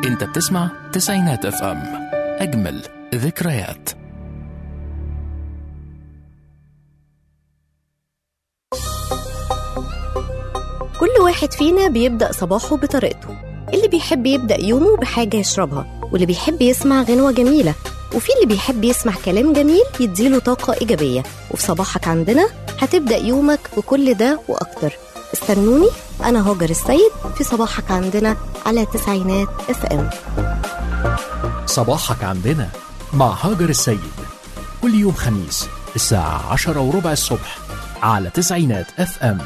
انت بتسمع تسعينات اف ام اجمل ذكريات كل واحد فينا بيبدأ صباحه بطريقته اللي بيحب يبدأ يومه بحاجة يشربها واللي بيحب يسمع غنوة جميلة وفي اللي بيحب يسمع كلام جميل يديله طاقة إيجابية وفي صباحك عندنا هتبدأ يومك بكل ده وأكتر استنوني أنا هاجر السيد في صباحك عندنا على تسعينات اف ام صباحك عندنا مع هاجر السيد كل يوم خميس الساعة عشرة وربع الصبح على تسعينات اف ام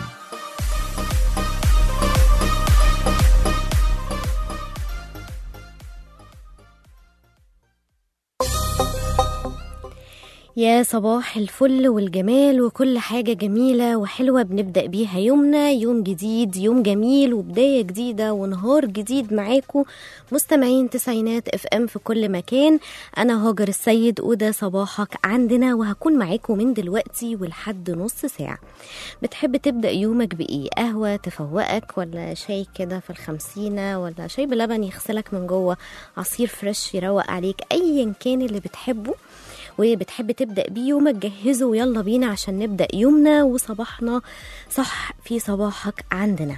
يا صباح الفل والجمال وكل حاجة جميلة وحلوة بنبدأ بيها يومنا يوم جديد يوم جميل وبداية جديدة ونهار جديد معاكم مستمعين تسعينات اف ام في كل مكان أنا هاجر السيد وده صباحك عندنا وهكون معاكم من دلوقتي ولحد نص ساعة بتحب تبدأ يومك بإيه قهوة تفوقك ولا شاي كده في الخمسينة ولا شاي بلبن يغسلك من جوه عصير فريش يروق عليك أيا كان اللي بتحبه وبتحب تبدأ بيه يومك جهزه ويلا بينا عشان نبدأ يومنا وصباحنا صح في صباحك عندنا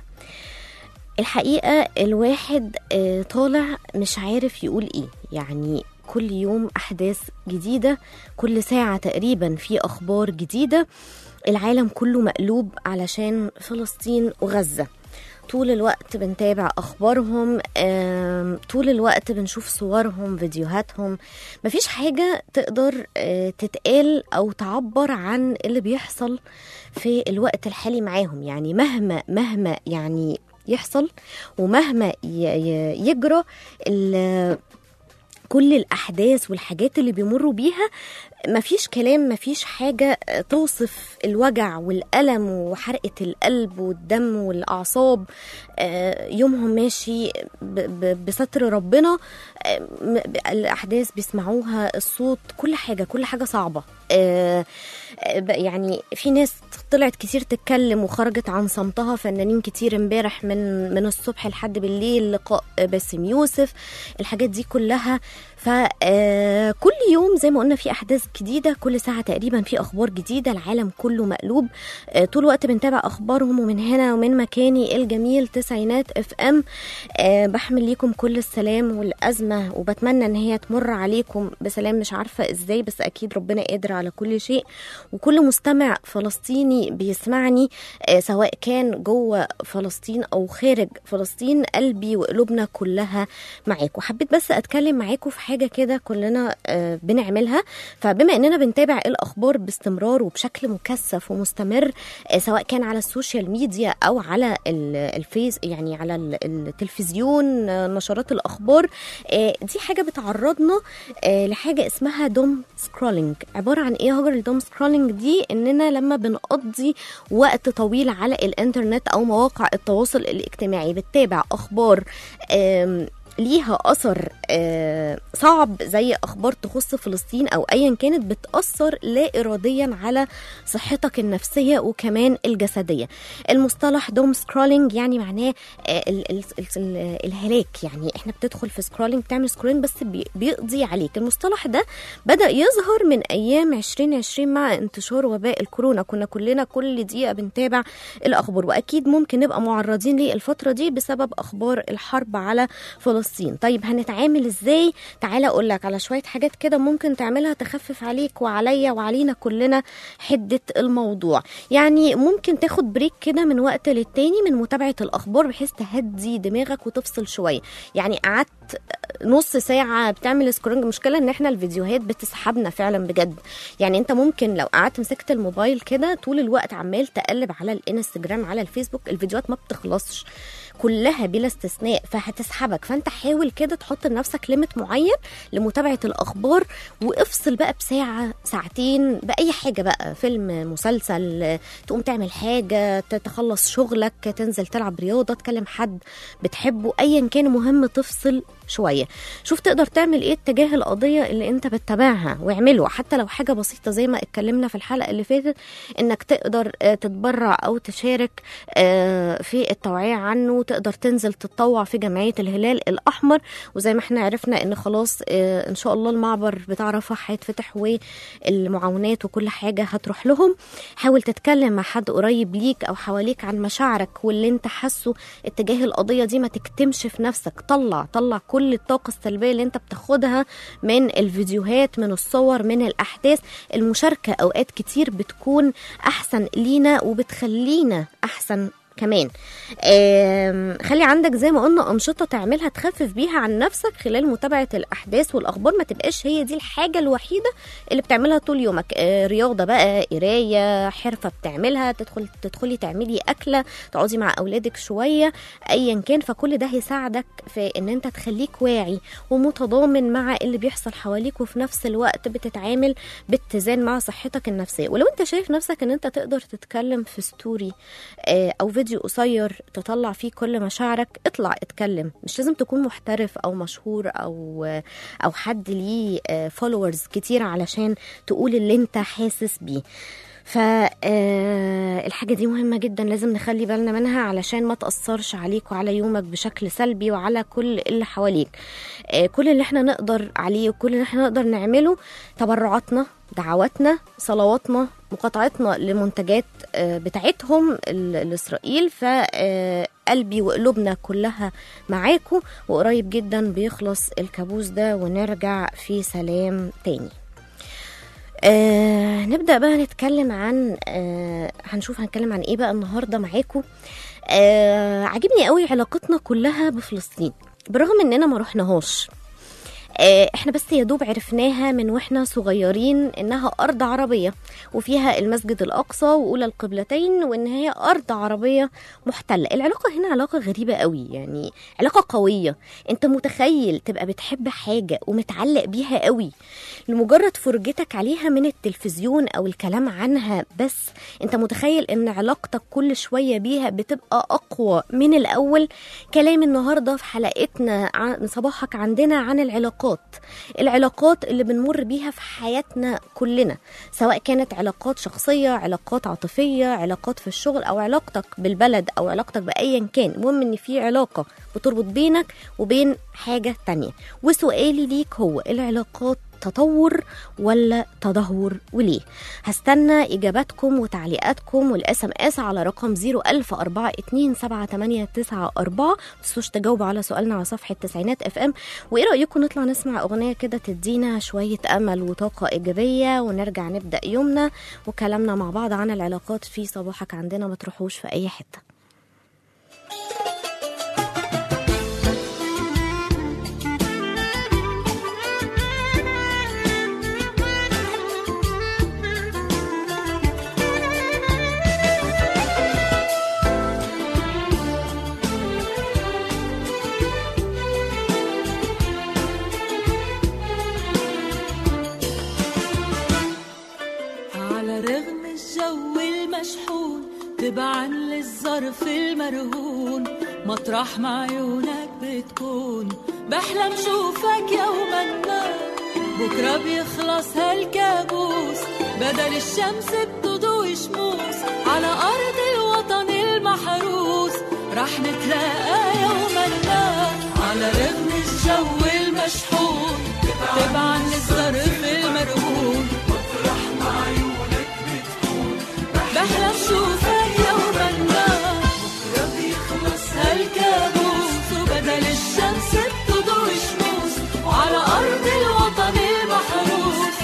الحقيقة الواحد آه، طالع مش عارف يقول ايه يعني كل يوم أحداث جديدة كل ساعة تقريبا في أخبار جديدة العالم كله مقلوب علشان فلسطين وغزة طول الوقت بنتابع اخبارهم آم، طول الوقت بنشوف صورهم فيديوهاتهم مفيش حاجه تقدر آه، تتقال او تعبر عن اللي بيحصل في الوقت الحالي معاهم يعني مهما مهما يعني يحصل ومهما ي- ي- يجرى ال- كل الأحداث والحاجات اللي بيمروا بيها مفيش كلام مفيش حاجة توصف الوجع والألم وحرقة القلب والدم والأعصاب آه، يومهم ماشي ب- ب- بستر ربنا آه، م- الأحداث بيسمعوها الصوت كل حاجة كل حاجة صعبة آه، آه، ب- يعني في ناس طلعت كتير تتكلم وخرجت عن صمتها فنانين كتير امبارح من من الصبح لحد بالليل لقاء باسم يوسف الحاجات دي كلها فكل يوم زي ما قلنا في احداث جديده كل ساعه تقريبا في اخبار جديده العالم كله مقلوب آه، طول الوقت بنتابع اخبارهم ومن هنا ومن مكاني الجميل تسعينات اف ام آه، بحمل ليكم كل السلام والازمه وبتمنى ان هي تمر عليكم بسلام مش عارفه ازاي بس اكيد ربنا قادر على كل شيء وكل مستمع فلسطيني بيسمعني آه، سواء كان جوه فلسطين او خارج فلسطين قلبي وقلوبنا كلها معاكم حبيت بس اتكلم معاكم في حاجه كده كلنا آه، بنعملها فبما اننا بنتابع الاخبار باستمرار وبشكل مكثف ومستمر آه، سواء كان على السوشيال ميديا او على ال- الفيس يعني على ال- التلفزيون آه، نشرات الاخبار آه، دي حاجه بتعرضنا آه، لحاجه اسمها دوم سكرولينج عباره عن ايه هاجر الدوم سكرولينج دي اننا لما بنقضي وقت طويل على الانترنت او مواقع التواصل الاجتماعي بتتابع اخبار آم، ليها اثر آه، صعب زي اخبار تخص فلسطين او ايا كانت بتاثر لا اراديا على صحتك النفسيه وكمان الجسديه المصطلح دوم سكرولينج يعني معناه آه، ال- ال- ال- ال- الهلاك يعني احنا بتدخل في سكرولينج بتعمل سكرولينج بس بي- بيقضي عليك المصطلح ده بدا يظهر من ايام 2020 مع انتشار وباء الكورونا كنا كلنا كل دقيقه بنتابع الاخبار واكيد ممكن نبقى معرضين ليه الفتره دي بسبب اخبار الحرب على فلسطين طيب هنتعامل ازاي تعالى اقول لك على شويه حاجات كده ممكن تعملها تخفف عليك وعليا وعلينا كلنا حده الموضوع يعني ممكن تاخد بريك كده من وقت للتاني من متابعه الاخبار بحيث تهدي دماغك وتفصل شويه يعني قعدت نص ساعه بتعمل سكرولنج المشكله ان احنا الفيديوهات بتسحبنا فعلا بجد يعني انت ممكن لو قعدت مسكت الموبايل كده طول الوقت عمال تقلب على الانستجرام على الفيسبوك الفيديوهات ما بتخلصش كلها بلا استثناء فهتسحبك فانت حاول كده تحط لنفسك ليميت معين لمتابعه الاخبار وافصل بقى بساعه ساعتين باي حاجه بقى فيلم مسلسل تقوم تعمل حاجه تخلص شغلك تنزل تلعب رياضه تكلم حد بتحبه ايا كان مهم تفصل شويه شوف تقدر تعمل ايه اتجاه القضيه اللي انت بتتابعها واعمله حتى لو حاجه بسيطه زي ما اتكلمنا في الحلقه اللي فاتت انك تقدر آه، تتبرع او تشارك آه، في التوعيه عنه تقدر تنزل تتطوع في جمعيه الهلال الاحمر وزي ما احنا عرفنا ان خلاص آه، ان شاء الله المعبر بتاع رفح هيتفتح والمعاونات وكل حاجه هتروح لهم حاول تتكلم مع حد قريب ليك او حواليك عن مشاعرك واللي انت حاسه اتجاه القضيه دي ما تكتمش في نفسك طلع طلع كل الطاقه السلبيه اللي انت بتاخدها من الفيديوهات من الصور من الاحداث المشاركه اوقات كتير بتكون احسن لينا وبتخلينا احسن كمان آم، خلي عندك زي ما قلنا أنشطة تعملها تخفف بيها عن نفسك خلال متابعة الأحداث والأخبار ما تبقاش هي دي الحاجة الوحيدة اللي بتعملها طول يومك آه، رياضة بقى قراية حرفة بتعملها تدخل تدخلي تعملي أكلة تقعدي مع أولادك شوية أيا كان فكل ده هيساعدك في إن أنت تخليك واعي ومتضامن مع اللي بيحصل حواليك وفي نفس الوقت بتتعامل باتزان مع صحتك النفسية ولو أنت شايف نفسك إن أنت تقدر تتكلم في ستوري آه، او فيديو قصير تطلع فيه كل مشاعرك اطلع اتكلم مش لازم تكون محترف او مشهور او او حد ليه فولورز كتير علشان تقول اللي انت حاسس بيه فالحاجة دي مهمة جدا لازم نخلي بالنا منها علشان ما تأثرش عليك وعلى يومك بشكل سلبي وعلى كل اللي حواليك آه، كل اللي احنا نقدر عليه وكل اللي احنا نقدر نعمله تبرعاتنا دعواتنا صلواتنا مقاطعتنا لمنتجات آه، بتاعتهم ال- لإسرائيل فقلبي وقلوبنا كلها معاكم وقريب جدا بيخلص الكابوس ده ونرجع في سلام تاني آه نبدأ بقى نتكلم عن آه هنشوف هنتكلم عن ايه بقى النهارده معاكم آه عجبني قوي علاقتنا كلها بفلسطين برغم اننا ما رحناهاش آه، احنا بس يا دوب عرفناها من واحنا صغيرين انها ارض عربيه وفيها المسجد الاقصى واولى القبلتين وان هي ارض عربيه محتله العلاقه هنا علاقه غريبه قوي يعني علاقه قويه انت متخيل تبقى بتحب حاجه ومتعلق بيها قوي لمجرد فرجتك عليها من التلفزيون او الكلام عنها بس انت متخيل ان علاقتك كل شويه بيها بتبقى اقوى من الاول كلام النهارده في حلقتنا عن صباحك عندنا عن العلاقات العلاقات اللي بنمر بيها في حياتنا كلنا سواء كانت علاقات شخصيه علاقات عاطفيه علاقات في الشغل او علاقتك بالبلد او علاقتك بايا كان المهم ان في علاقه بتربط بينك وبين حاجه تانية وسؤالي ليك هو العلاقات تطور ولا تدهور وليه هستنى اجاباتكم وتعليقاتكم والاس ام اس على رقم 010427894 متنسوش تجاوبوا على سؤالنا على صفحه تسعينات اف ام وايه رايكم نطلع نسمع اغنيه كده تدينا شويه امل وطاقه ايجابيه ونرجع نبدا يومنا وكلامنا مع بعض عن العلاقات في صباحك عندنا ما تروحوش في اي حته على رغم الجو المشحون تبعا للظرف المرهون مطرح ما عيونك بتكون بحلم شوفك يوما ما بكرة بيخلص هالكابوس بدل الشمس بتضوي شموس على أرض الوطن المحروس رح نتلاقى يوما ما على رغم الجو المشحون تبعا للظرف المرهون بحلم شوفك يوما ما بكرة بيخلص هالكابوس وبدل الشمس بتضوي شموس وعلى أرض الوطن المحروس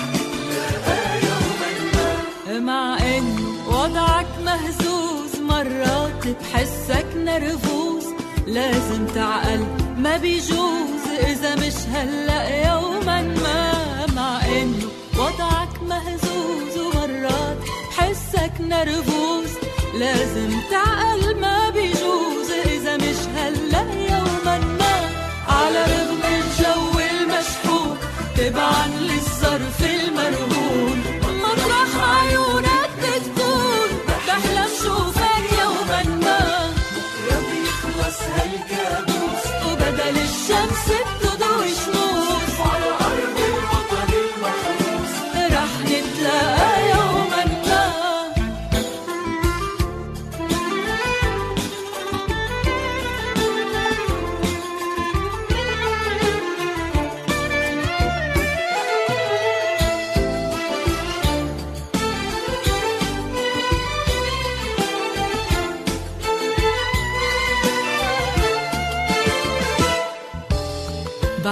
مع إن وضعك مهزوز مرات بحسك نرفوز لازم تعقل ما بيجوز إذا مش هلأ يوما ما مع إنه وضعك مهزوز ومرات بحسك نرفوز لازم تعقل ما بيجوز إذا مش هلأ يوما ما على رغم الجو المشحون تبعا للظرف المرهون مطرح عيونك بتكون بحلم شوفك يوما ما بكرة بيخلص هالكابوس وبدل الشمس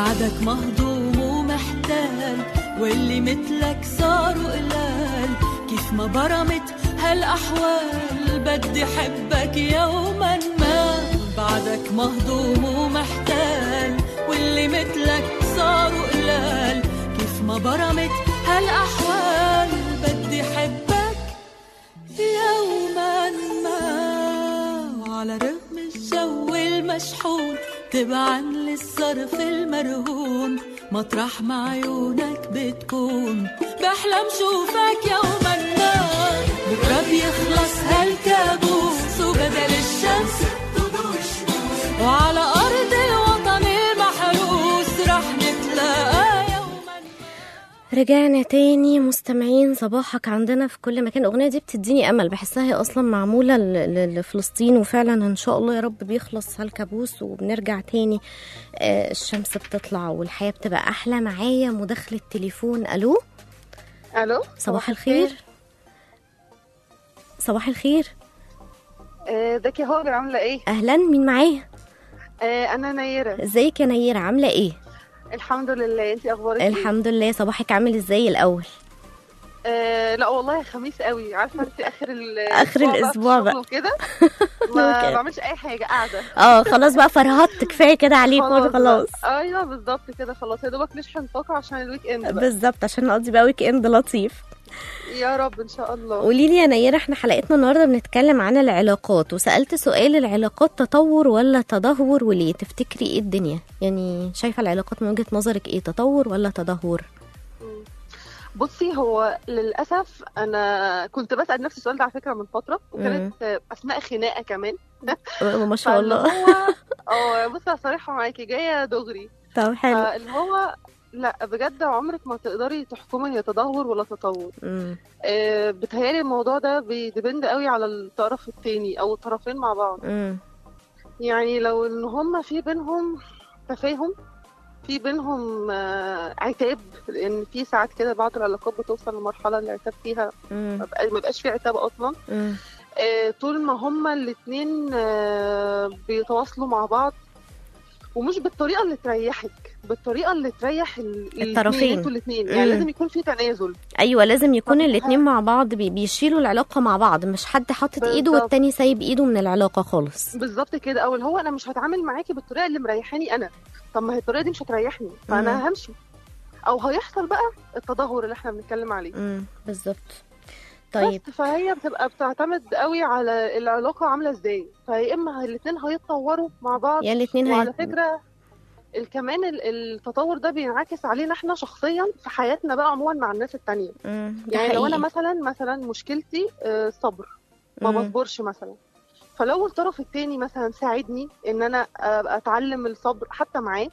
بعدك مهضوم ومحتال واللي مثلك صاروا قلال كيف ما برمت هالأحوال بدي حبك يوما ما بعدك مهضوم ومحتال واللي مثلك صاروا قلال كيف ما برمت هالأحوال بدي حبك يوما ما وعلى رغم الجو المشحون تبعا للصرف المرهون مطرح ما عيونك بتكون بحلم شوفك يوما ما بكرة بيخلص هالكابوس وبدل الشمس وعلى أرض الوطن المحروس رح نتلاقى يوما رجعنا تاني مستمعين صباحك عندنا في كل مكان الأغنية دي بتديني أمل بحسها هي أصلا معمولة ل- ل- لفلسطين وفعلا إن شاء الله يا رب بيخلص هالكابوس وبنرجع تاني آه، الشمس بتطلع والحياة بتبقى أحلى معايا مداخلة تليفون ألو الو صباح الخير صباح الخير آه، ازيك يا هاجر عامله ايه أهلا مين معايا آه، انا نيره ازيك يا نيرة عاملة ايه الحمد لله انت اخبارك ايه الحمد لله صباحك عامل ازاي الأول آه، لا والله خميس قوي عارفه انت اخر ال- آخر الأسبوع الأسبوع في بقى. الشغل وكده أوكي. ما بعملش اي حاجه قاعده اه خلاص بقى فرهطت كفاية كده عليك وانا خلاص بقى. ايوه بالظبط كده خلاص يا دوبك نشحن طاقه عشان الويك اند بقى بالظبط عشان نقضي بقى ويك اند لطيف يا رب ان شاء الله قولي لي يا نيرة احنا حلقتنا النهارده بنتكلم عن العلاقات وسألت سؤال العلاقات تطور ولا تدهور وليه تفتكري ايه الدنيا يعني شايفة العلاقات من وجهة نظرك ايه تطور ولا تدهور بصي هو للاسف انا كنت بسال نفسي السؤال ده على فكره من فتره وكانت آه، اثناء خناقه كمان ما شاء فاللي الله هو اه بصي صريحه معاكي جايه دغري طب حلو فاللي هو لا بجد عمرك ما تقدري تحكمي يا تدهور ولا تطور مم. آه، بتهيالي الموضوع ده بيدبند قوي على الطرف التاني او الطرفين مع بعض مم. يعني لو ان هما في بينهم تفاهم في بينهم آه، عتاب لان في ساعات كده بعض العلاقات بتوصل لمرحله العتاب فيها مم. ما بقى- ما بقاش في عتاب اصلا مم. آه، طول ما هما الاتنين آه، بيتواصلوا مع بعض ومش بالطريقه اللي تريحك بالطريقه اللي تريح ال- الطرفين. انتوا الاثنين مم. يعني لازم يكون في تنازل ايوه لازم يكون طب الاتنين ها- مع بعض بي- بيشيلوا العلاقة مع بعض مش حد حاطط ايده بالظبط. والتاني سايب ايده من العلاقة خالص بالظبط كده او اللي هو انا مش هتعامل معاكي بالطريقه اللي مريحاني انا طب ما هي الطريقه دي مش هتريحني مم. فانا همشي او هيحصل بقى التدهور اللي احنا بنتكلم عليه مم. بالظبط طيب بس فهي بتبقى بتعتمد قوي على العلاقه عامله ازاي فيا اما الاثنين هيتطوروا مع بعض يا الاتنين وعلى هيت... فكره ال- كمان ال- التطور ده بينعكس علينا احنا شخصيا في حياتنا بقى عموما مع الناس التانية مم. ده يعني لو انا حقيقي. مثلا مثلا مشكلتي آه، الصبر ما مم. بصبرش مثلا فلو الطرف التاني مثلا ساعدني ان انا ابقى اتعلم الصبر حتى معاه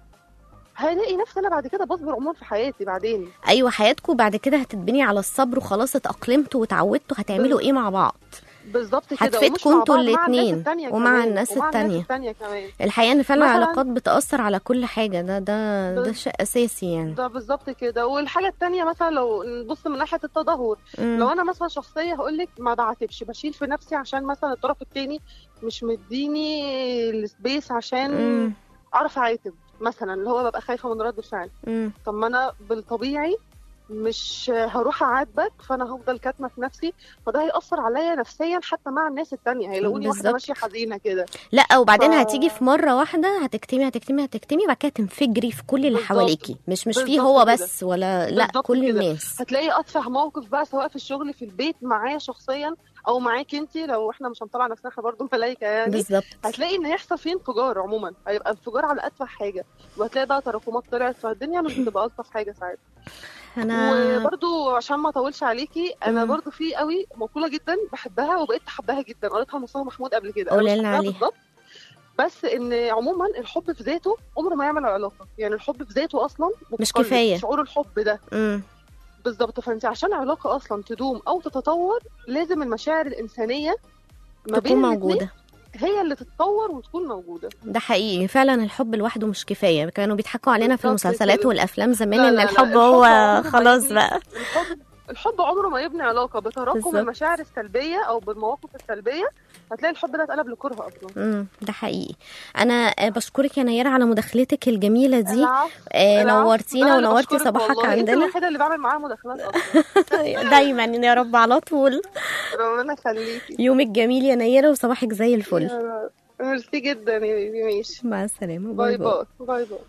هلاقي نفسي انا بعد كده بصبر عموما في حياتي بعدين ايوه حياتكم بعد كده هتتبني على الصبر وخلاص اتأقلمتوا وتعودتوا هتعملوا بال- ايه مع بعض بالظبط كده هتفيدكوا ومش مع انتوا بعض، مع الناس الاتنين التانية ومع كمان، الناس ومع التانية. الناس التانية كمان الحقيقه ان فعلا مثلاً- العلاقات بتأثر على كل حاجة ده ده ده بال- شيء اساسي يعني ده بالظبط كده والحاجة التانية مثلا لو نبص من ناحية التدهور مم. لو انا مثلا شخصية هقول لك ما بعاتبش بشيل في نفسي عشان مثلا الطرف التاني مش مديني السبيس عشان مم. اعرف اعاتب مثلا اللي هو ببقى خايفة من رد الفعل مم. طب ما انا بالطبيعي مش هروح اعاتبك فانا هفضل كاتمه في نفسي فده هيأثر عليا نفسيا حتى مع الناس التانية هيلاقوني واحده بالظبط. ماشيه حزينه كده لا وبعدين ف- هتيجي في مره واحده هتكتمي هتكتمي هتكتمي بعد كده تنفجري في كل اللي بالظبط. حواليكي مش مش فيه بالظبط هو كده. بس ولا لا بالظبط كل كده. الناس هتلاقي اتفه موقف بقى سواء في الشغل في البيت معايا شخصيا او معاك انت لو احنا مش هنطلع نفسنا احنا برضه ملايكه يعني بالظبط هتلاقي ان هيحصل فيه انفجار عموما هيبقى انفجار على اتفه حاجه وهتلاقي بقى تراكمات طلعت فالدنيا مش بتبقى الطف حاجه ساعات انا وبرضو عشان ما اطولش عليكي انا مم. برضو في قوي مقوله جدا بحبها وبقيت احبها جدا قريتها لمصطفى محمود قبل كده قولي أنا مش لنا فاكراها عليها. بالظبط بس ان عموما الحب في ذاته عمره ما يعمل علاقه يعني الحب في ذاته اصلا مش متقلب. كفاية. شعور الحب ده مم. بالظبط فانت عشان علاقه اصلا تدوم او تتطور لازم المشاعر الانسانيه ما بين تكون الاتنين موجوده هي اللي تتطور وتكون موجوده ده حقيقي فعلا الحب لوحده مش كفايه كانوا بيضحكوا علينا في بالظبط المسلسلات كده. والافلام زمان لا ان لا لا، الحب الحب هو عمره ما خلاص يجي. بقى الحب الحب عمره ما يبني علاقه بتراكم بالظبط. المشاعر السلبيه او بالمواقف السلبيه هتلاقي الحب ده اتقلب لكره اصلا امم ده حقيقي انا آه، بشكرك يا نيره على مداخلتك الجميله دي العفو. آه، العفو. نورتينا ده اللي ونورتي بشكرك صباحك والله. انت عندنا الوحيده اللي بعمل معاها مداخلات اصلا دايما يا رب على طول ربنا يخليكي يومك جميل يا نيره وصباحك زي الفل يا رب. ميرسي جدا يا بيبي ماشي مع السلامه باي باي باي باي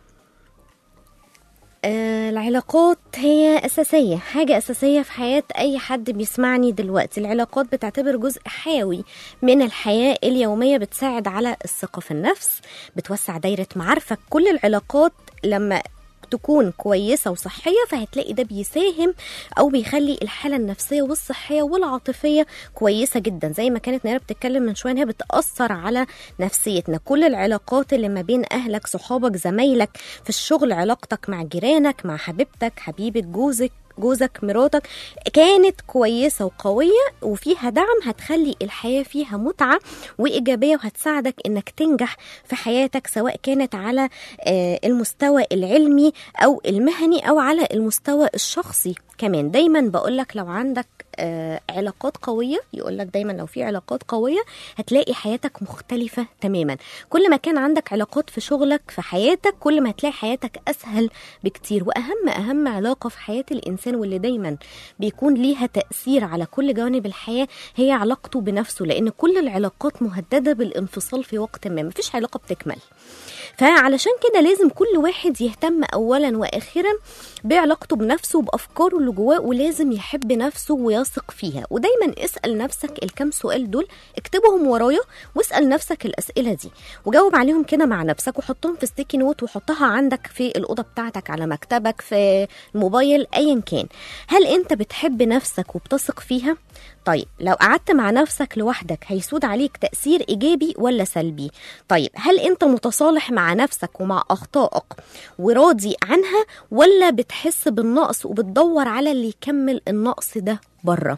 آه، العلاقات هي أساسية حاجة أساسية في حياة أي حد بيسمعني دلوقتي العلاقات بتعتبر جزء حيوي من الحياة اليومية بتساعد على الثقة في النفس بتوسع دايرة معارفك كل العلاقات لما تكون كويسة وصحية فهتلاقي ده بيساهم أو بيخلي الحالة النفسية والصحية والعاطفية كويسة جدا زي ما كانت نيرة بتتكلم من شوية إن هي بتأثر على نفسيتنا كل العلاقات اللي ما بين أهلك صحابك زمايلك في الشغل علاقتك مع جيرانك مع حبيبتك حبيبة جوزك جوزك مراتك كانت كويسة وقوية وفيها دعم هتخلي الحياة فيها متعة وإيجابية وهتساعدك إنك تنجح في حياتك سواء كانت على آه، المستوى العلمي أو المهني أو على المستوى الشخصي كمان دايما بقولك لو عندك آه، علاقات قوية يقولك دايما لو في علاقات قوية هتلاقي حياتك مختلفة تماما كل ما كان عندك علاقات في شغلك في حياتك كل ما هتلاقي حياتك أسهل بكتير وأهم أهم علاقة في حياة الإنسان واللي دايما بيكون ليها تأثير على كل جوانب الحياة هي علاقته بنفسه لأن كل العلاقات مهددة بالانفصال في وقت ما مفيش علاقة بتكمل فعلشان كده لازم كل واحد يهتم اولا واخيرا بعلاقته بنفسه وبافكاره اللي جواه ولازم يحب نفسه ويثق فيها ودايما اسال نفسك الكام سؤال دول اكتبهم ورايا واسال نفسك الاسئله دي وجاوب عليهم كده مع نفسك وحطهم في ستيكي نوت وحطها عندك في الاوضه بتاعتك على مكتبك في الموبايل ايا كان هل انت بتحب نفسك وبتثق فيها طيب لو قعدت مع نفسك لوحدك هيسود عليك تأثير إيجابي ولا سلبي طيب هل أنت متصالح مع نفسك ومع أخطائك وراضي عنها ولا بتحس بالنقص وبتدور على اللي يكمل النقص ده بره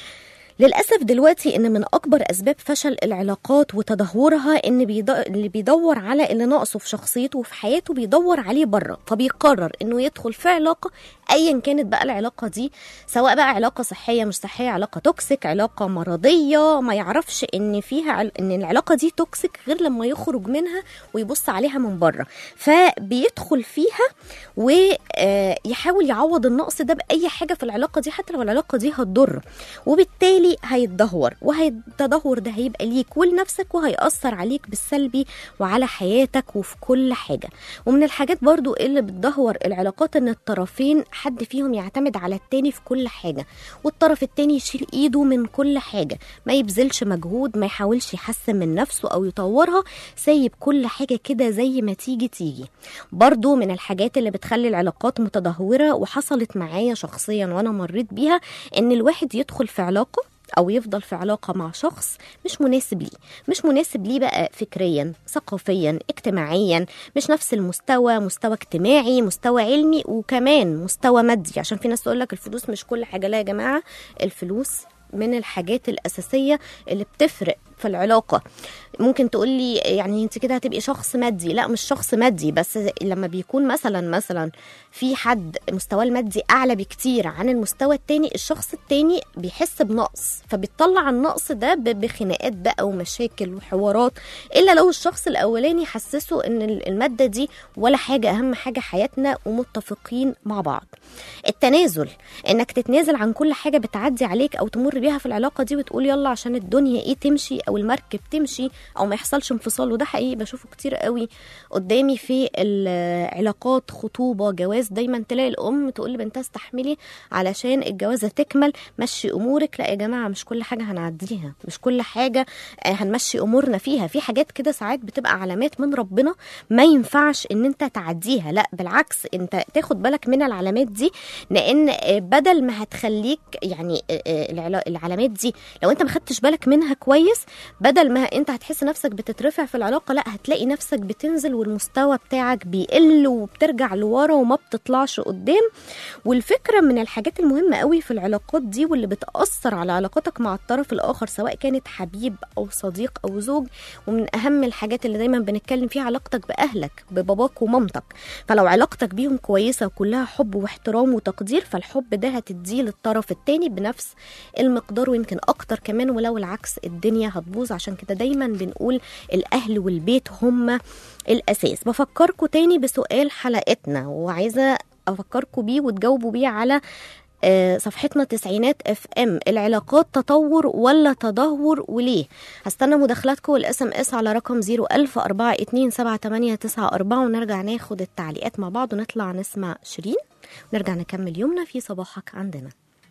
للأسف دلوقتي إن من أكبر أسباب فشل العلاقات وتدهورها إن بيد... اللي بيدور على اللي ناقصه في شخصيته وفي حياته بيدور عليه بره فبيقرر إنه يدخل في علاقة أيا كانت بقى العلاقة دي سواء بقى علاقة صحية مش صحية علاقة توكسيك علاقة مرضية ما يعرفش إن فيها عل... إن العلاقة دي توكسيك غير لما يخرج منها ويبص عليها من بره فبيدخل فيها ويحاول يعوض النقص ده بأي حاجة في العلاقة دي حتى لو العلاقة دي هتضر وبالتالي هيتدهور وهيتدهور ده هيبقى ليك ولنفسك وهيأثر عليك بالسلبي وعلى حياتك وفي كل حاجة ومن الحاجات برضو اللي بتدهور العلاقات ان الطرفين حد فيهم يعتمد على التاني في كل حاجة والطرف التاني يشيل ايده من كل حاجة ما يبذلش مجهود ما يحاولش يحسن من نفسه او يطورها سايب كل حاجة كده زي ما تيجي تيجي برضو من الحاجات اللي بتخلي العلاقات متدهورة وحصلت معايا شخصيا وانا مريت بيها ان الواحد يدخل في علاقة او يفضل في علاقه مع شخص مش مناسب ليه مش مناسب ليه بقى فكريا ثقافيا اجتماعيا مش نفس المستوى مستوى اجتماعي مستوى علمي وكمان مستوى مادي عشان في ناس تقول لك الفلوس مش كل حاجه لا يا جماعه الفلوس من الحاجات الأساسية اللي بتفرق في العلاقة ممكن تقولي يعني انت كده هتبقي شخص مادي لا مش شخص مادي بس لما بيكون مثلا مثلا في حد مستواه المادي اعلى بكتير عن المستوى التاني الشخص التاني بيحس بنقص فبيطلع النقص ده ب- بخناقات بقى ومشاكل وحوارات الا لو الشخص الاولاني حسسه ان المادة دي ولا حاجة اهم حاجة حياتنا ومتفقين مع بعض التنازل انك تتنازل عن كل حاجة بتعدي عليك او تمر بيها في العلاقة دي وتقول يلا عشان الدنيا ايه تمشي او المركب تمشي او ما يحصلش انفصال وده حقيقي بشوفه كتير قوي قدامي في العلاقات خطوبة جواز دايما تلاقي الام تقول لبنتها استحملي علشان الجوازة تكمل مشي امورك لا يا جماعة مش كل حاجة هنعديها مش كل حاجة آه، هنمشي امورنا فيها في حاجات كده ساعات بتبقى علامات من ربنا ما ينفعش ان انت تعديها لا بالعكس انت تاخد بالك من العلامات دي لان آه، بدل ما هتخليك يعني آه، آه، العلا- العلامات دي لو انت ما خدتش بالك منها كويس بدل ما انت هتحس تحس نفسك بتترفع في العلاقه لا هتلاقي نفسك بتنزل والمستوى بتاعك بيقل وبترجع لورا وما بتطلعش قدام والفكره من الحاجات المهمه قوي في العلاقات دي واللي بتاثر على علاقتك مع الطرف الاخر سواء كانت حبيب او صديق او زوج ومن اهم الحاجات اللي دايما بنتكلم فيها علاقتك باهلك بباباك ومامتك فلو علاقتك بيهم كويسه وكلها حب واحترام وتقدير فالحب ده هتديه للطرف التاني بنفس المقدار ويمكن اكتر كمان ولو العكس الدنيا هتبوظ عشان كده دايما بنقول الاهل والبيت هم الاساس بفكركم تاني بسؤال حلقتنا وعايزه افكركم بيه وتجاوبوا بيه على آه، صفحتنا تسعينات اف ام العلاقات تطور ولا تدهور وليه هستنى مداخلاتكم والاس ام اس على رقم 010427894 ونرجع ناخد التعليقات مع بعض ونطلع نسمع شيرين ونرجع نكمل يومنا في صباحك عندنا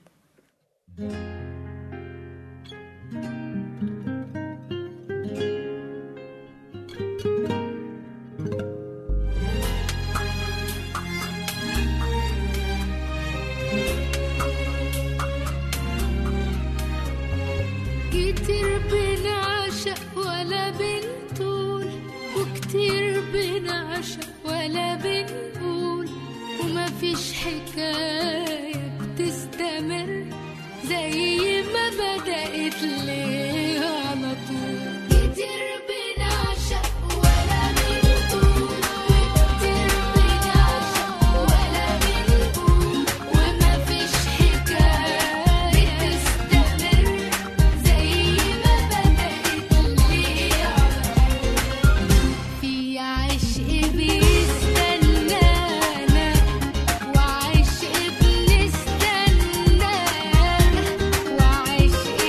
كتير بنعشق ولا بنطول وكتير بنعشق ولا بنقول ومفيش حكاية بتستمر زي ما بدأت ليه على طول كتير بنعشق ولا بنطول وكتير بنعشق ولا بنقول ومفيش حكاية بتستمر زي ما بدأت ليه على في عشق بيستنانا وعشق بنستنى وعشق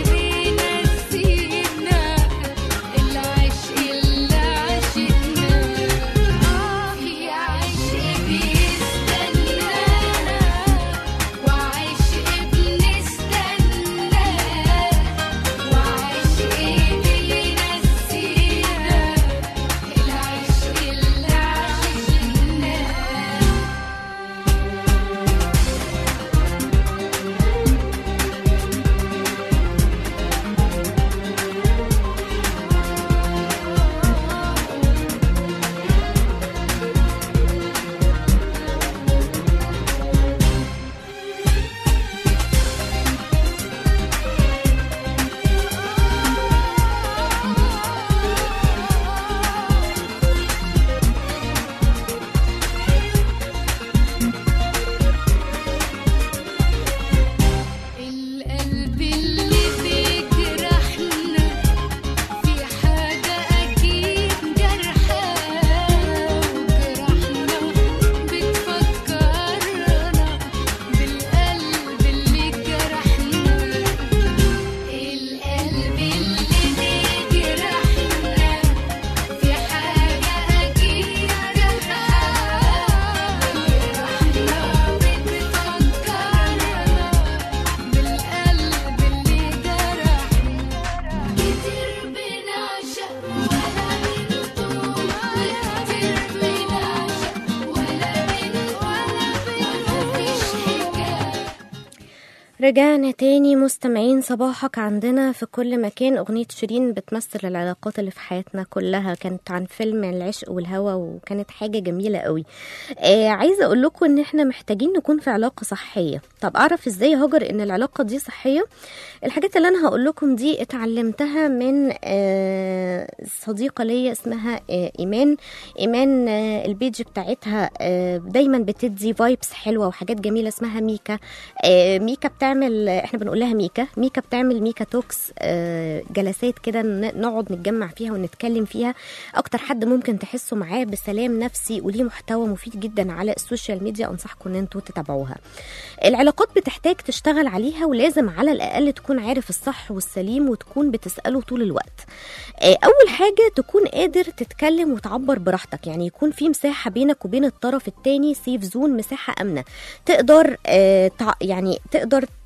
بينسينا العشق اللي عشقنا في عشق بيستنانا وعشق بنستنى وعشق بينسينا العشق اللي عشقناه القلب اللي بيجرحنا في حاجة أكيد جرحاه وجرحنا بتفكرنا بالقلب اللي جرحنا القلب اللي بيجرحنا في حاجة أكيد جرحاه وجرحنا بتفكرنا بالقلب اللي جرحنا كتير بنعشق ولا بنطول كتير بنعشق ولا بنقول مفيش حكاية رجعنا تاني مستمعين صباحك عندنا في كل مكان أغنية شيرين بتمثل العلاقات اللي في حياتنا كلها كانت عن فيلم العشق والهوى وكانت حاجة جميلة قوي آه عايزة أقول لكم إن إحنا محتاجين نكون في علاقة صحية طب أعرف إزاي يا هاجر إن العلاقة دي صحية الحاجات اللي أنا هقول لكم دي اتعلمتها من آه صديقة ليا اسمها آه إيمان إيمان آه البيج بتاعتها آه دايما بتدي فايبس حلوة وحاجات جميلة اسمها ميكا آه ميكا بتعمل احنا بنقول لها ميكا ميكا بتعمل ميكا توكس آه جلسات كده ن- نقعد نتجمع فيها ونتكلم فيها اكتر حد ممكن تحسوا معاه بسلام نفسي وليه محتوى مفيد جدا على السوشيال ميديا انصحكم ان انتوا تتابعوها العلاقات بتحتاج تشتغل عليها ولازم على الاقل تكون عارف الصح والسليم وتكون بتساله طول الوقت آه، اول حاجه تكون قادر تتكلم وتعبر براحتك يعني يكون في مساحه بينك وبين الطرف التاني سيف زون مساحه امنه تقدر آه، تع- يعني تقدر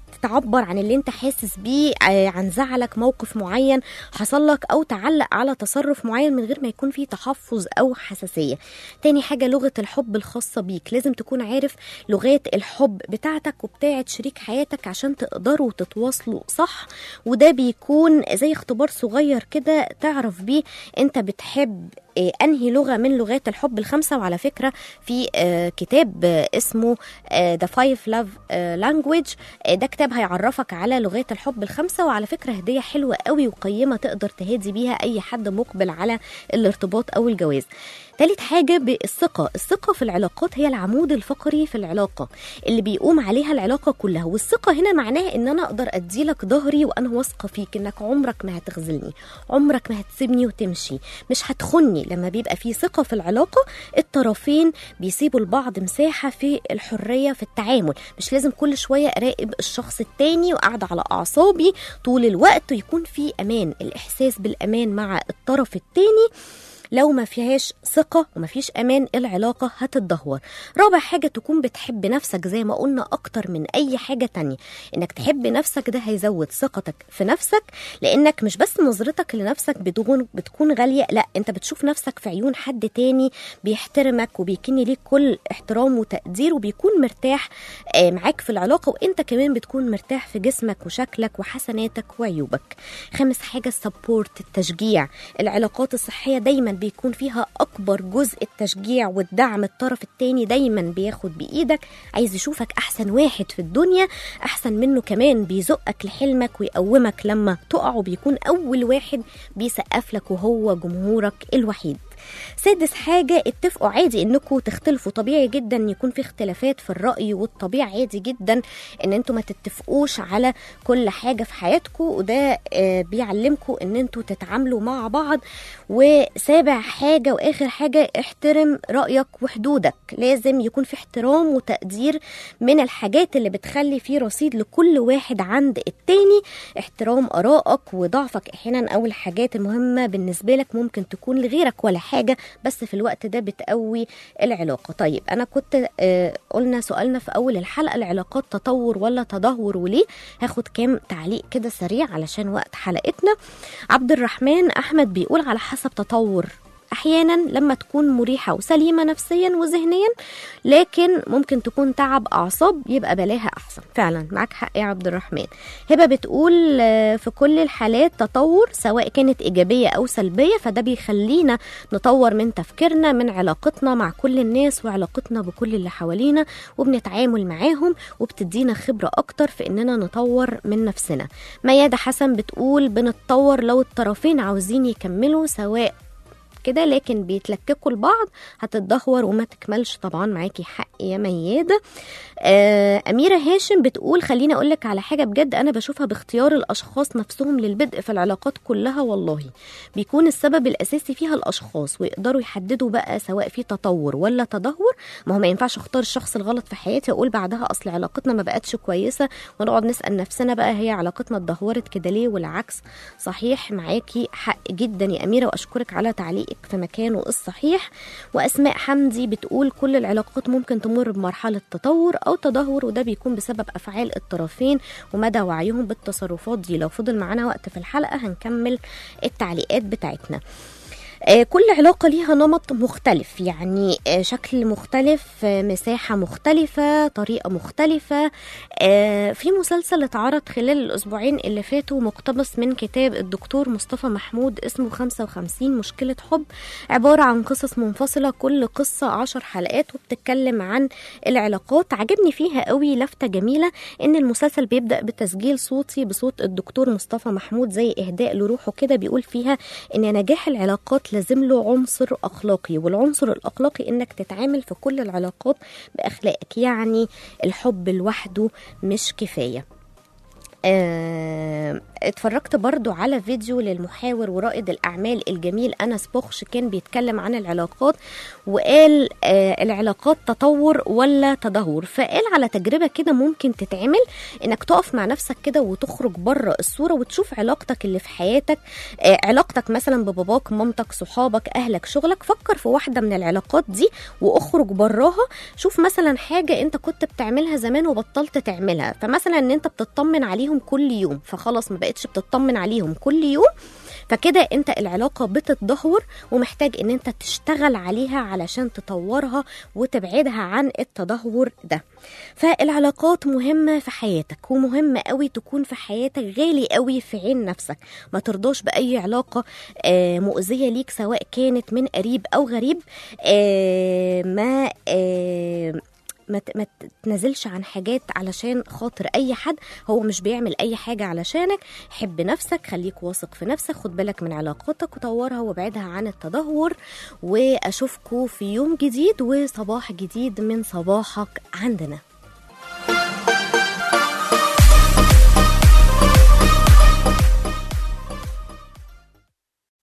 تعبر عن اللي انت حاسس بيه آه، عن زعلك موقف معين حصل لك او تعلق على تصرف معين من غير ما يكون فيه تحفظ او حساسيه تاني حاجه لغه الحب الخاصه بيك لازم تكون عارف لغات الحب بتاعتك وبتاعت شريك حياتك عشان تقدروا تتواصلوا صح وده بيكون زي اختبار صغير كده تعرف بيه انت بتحب آه، انهي لغه من لغات الحب الخمسه وعلى فكره في آه، كتاب آه، اسمه ذا فايف لاف لانجويج ده كتاب هيعرفك على لغات الحب الخمسه وعلى فكره هديه حلوه قوي وقيمه تقدر تهدي بيها اي حد مقبل على الارتباط او الجواز تالت حاجة بالثقة الثقة في العلاقات هي العمود الفقري في العلاقة اللي بيقوم عليها العلاقة كلها والثقة هنا معناها ان انا اقدر اديلك ظهري وانا واثقة فيك انك عمرك ما هتخذلني عمرك ما هتسيبني وتمشي مش هتخني لما بيبقى في ثقة في العلاقة الطرفين بيسيبوا لبعض مساحة في الحرية في التعامل مش لازم كل شوية اراقب الشخص التاني وقاعد على اعصابي طول الوقت ويكون في امان الاحساس بالامان مع الطرف التاني لو ما فيهاش ثقة وما فيش أمان العلاقة هتتدهور رابع حاجة تكون بتحب نفسك زي ما قلنا أكتر من أي حاجة تانية إنك تحب نفسك ده هيزود ثقتك في نفسك لأنك مش بس نظرتك لنفسك بتكون بتكون غالية لا أنت بتشوف نفسك في عيون حد تاني بيحترمك وبيكني ليك كل احترام وتقدير وبيكون مرتاح آه، معاك في العلاقة وأنت كمان بتكون مرتاح في جسمك وشكلك وحسناتك وعيوبك خامس حاجة السبورت التشجيع العلاقات الصحية دايما بيكون فيها أكبر جزء التشجيع والدعم الطرف التاني دايما بياخد بإيدك عايز يشوفك أحسن واحد في الدنيا أحسن منه كمان بيزقك لحلمك ويقومك لما تقع وبيكون أول واحد بيسقف لك وهو جمهورك الوحيد سادس حاجة اتفقوا عادي انكم تختلفوا طبيعي جدا يكون في اختلافات في الرأي والطبيعي عادي جدا ان انتوا ما تتفقوش على كل حاجة في حياتكم وده آه، بيعلمكم ان انتوا تتعاملوا مع بعض وسابع حاجة واخر حاجة احترم رأيك وحدودك لازم يكون في احترام وتقدير من الحاجات اللي بتخلي في رصيد لكل واحد عند التاني احترام آرائك وضعفك احيانا او الحاجات المهمة بالنسبة لك ممكن تكون لغيرك ولا حاجة بس في الوقت ده بتقوي العلاقة طيب أنا كنت آه، قلنا سؤالنا في أول الحلقة العلاقات تطور ولا تدهور وليه هاخد كام تعليق كده سريع علشان وقت حلقتنا عبد الرحمن أحمد بيقول على حسب تطور احيانا لما تكون مريحه وسليمه نفسيا وذهنيا لكن ممكن تكون تعب اعصاب يبقى بلاها احسن فعلا معاك حق يا عبد الرحمن هبه بتقول آه، في كل الحالات تطور سواء كانت ايجابيه او سلبيه فده بيخلينا نطور من تفكيرنا من علاقتنا مع كل الناس وعلاقتنا بكل اللي حوالينا وبنتعامل معاهم وبتدينا خبره اكتر في اننا نطور من نفسنا ميادة حسن بتقول بنتطور لو الطرفين عاوزين يكملوا سواء كده لكن بيتلككوا لبعض هتتدهور وما تكملش طبعا معاكي حق يا ميادة آه أميرة هاشم بتقول خليني أقول لك على حاجة بجد أنا بشوفها باختيار الأشخاص نفسهم للبدء في العلاقات كلها والله بيكون السبب الأساسي فيها الأشخاص ويقدروا يحددوا بقى سواء في تطور ولا تدهور ما هو ما ينفعش أختار الشخص الغلط في حياتي وأقول بعدها أصل علاقتنا ما بقتش كويسة ونقعد نسأل نفسنا بقى هي علاقتنا اتدهورت كده ليه والعكس صحيح معاكي حق جدا يا أميرة وأشكرك على تعليقك في مكانه الصحيح وأسماء حمدي بتقول كل العلاقات ممكن تمر بمرحلة تطور أو تدهور وده بيكون بسبب أفعال الطرفين ومدى وعيهم بالتصرفات دي لو فضل معانا وقت في الحلقة هنكمل التعليقات بتاعتنا آه، كل علاقة ليها نمط مختلف يعني آه، شكل مختلف آه، مساحة مختلفة طريقة مختلفة آه، في مسلسل اتعرض خلال الأسبوعين اللي فاتوا مقتبس من كتاب الدكتور مصطفى محمود اسمه 55 مشكلة حب عبارة عن قصص منفصلة كل قصة عشر حلقات وبتتكلم عن العلاقات عجبني فيها قوي لفتة جميلة ان المسلسل بيبدأ بتسجيل صوتي بصوت الدكتور مصطفى محمود زي اهداء لروحه كده بيقول فيها ان نجاح العلاقات لازم له عنصر اخلاقي والعنصر الاخلاقي انك تتعامل في كل العلاقات باخلاقك يعني الحب لوحده مش كفايه آه، اتفرجت برضو على فيديو للمحاور ورائد الأعمال الجميل أنس بوخش كان بيتكلم عن العلاقات وقال آه، العلاقات تطور ولا تدهور فقال على تجربة كده ممكن تتعمل انك تقف مع نفسك كده وتخرج بره الصورة وتشوف علاقتك اللي في حياتك آه، علاقتك مثلا بباباك مامتك صحابك أهلك شغلك فكر في واحدة من العلاقات دي واخرج براها شوف مثلا حاجة انت كنت بتعملها زمان وبطلت تعملها فمثلا ان انت بتطمن عليهم كل يوم فخلاص ما بقتش بتطمن عليهم كل يوم فكده انت العلاقة بتتدهور ومحتاج ان انت تشتغل عليها علشان تطورها وتبعدها عن التدهور ده فالعلاقات مهمة في حياتك ومهمة قوي تكون في حياتك غالي قوي في عين نفسك ما ترضاش بأي علاقة آه، مؤذية ليك سواء كانت من قريب أو غريب آه، ما آه، ما ت- ما تنزلش عن حاجات علشان خاطر اي حد هو مش بيعمل اي حاجه علشانك حب نفسك خليك واثق في نفسك خد بالك من علاقاتك وطورها وابعدها عن التدهور واشوفكم في يوم جديد وصباح جديد من صباحك عندنا